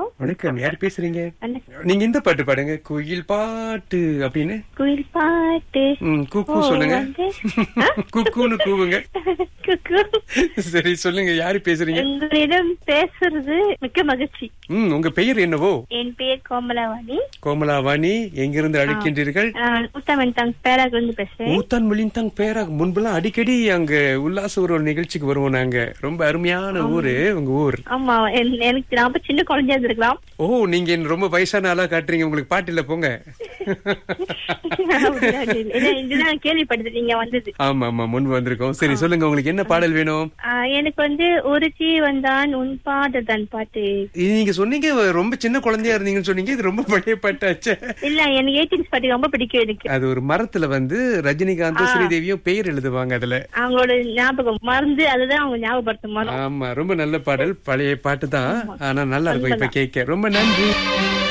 வணக்கம் யார் பேசுறீங்க வணக்கம். நீங்க இந்த பாட்டு பாடுங்க குயில் பாட்டு அப்படின்னு குயில் பாட்டு ம், குக்கு ஓ, சொல்லுங்க வந்து, ஆ? குக்குன்னு கூவுங்க குக்கு. சரி சொல்லுங்க யாரு பேசுறீங்க உங்களிடம் பேசுறது மிக்க மகிழ்ச்சி ம் உங்க பெயர் என்னவோ என் பெயர் கோமலாவாணி கோமலாவாணி எங்கிருந்து அழைக்கின்றீர்கள் நான் ஊத்தமன் பேராக இருந்து பேசுறேன் ஊத்தான் மொழின்தாங் பேரா முன்பெல்லாம் அடிக்கடி அங்க உல்லாச ஒரு நிகழ்ச்சிக்கு வருவோம் நாங்க ரொம்ப அருமையான ஊரு உங்க ஊர் ஆமா என்- எனக்கு நான் அப்ப சின்ன குழந்தையா இருந்திருக்கலாம் ஓ நீங்க என்ன ரொம்ப வயசான ஆளா காட்டுறீங்க உங்களுக்கு பாட்டு இல்ல போங்க ஏன்னா, இதுதான் கேள்விப்பட்டது நீங்க வந்தது ஆமா ஆமா முன்பு வந்திருக்கோம் சரி சொல்லுங்க உங்களுக்கு என்ன பாடல் வேணும் ஆ, எனக்கு வந்து ஒரு தீ வந்தான் உன் பாடுதான் பாட்டு இது நீங்க சொன்னீங்க ரொம்ப சின்ன குழந்தையா இருந்தீங்கன்னு சொன்னீங்க இது ரொம்ப பழைய பாட்டாச்சே இல்ல எனக்கு எயிட்டீன்ஸ் பாட்டு ரொம்ப பிடிக்கும் எனக்கு அது ஒரு மரத்துல வந்து ரஜினிகாந்தும் ஸ்ரீதேவியும் பெயர் எழுதுவாங்க அதுல அவங்களோட ஞாபகம் மறந்து அதுதான் அவங்க ஞாபகப்படுத்தும் மரம் ஆமா ரொம்ப நல்ல பாடல் பழைய பாட்டு தான் ஆனா நல்லா இருக்கும் இப்ப கேட்க ரொம்ப நன்றி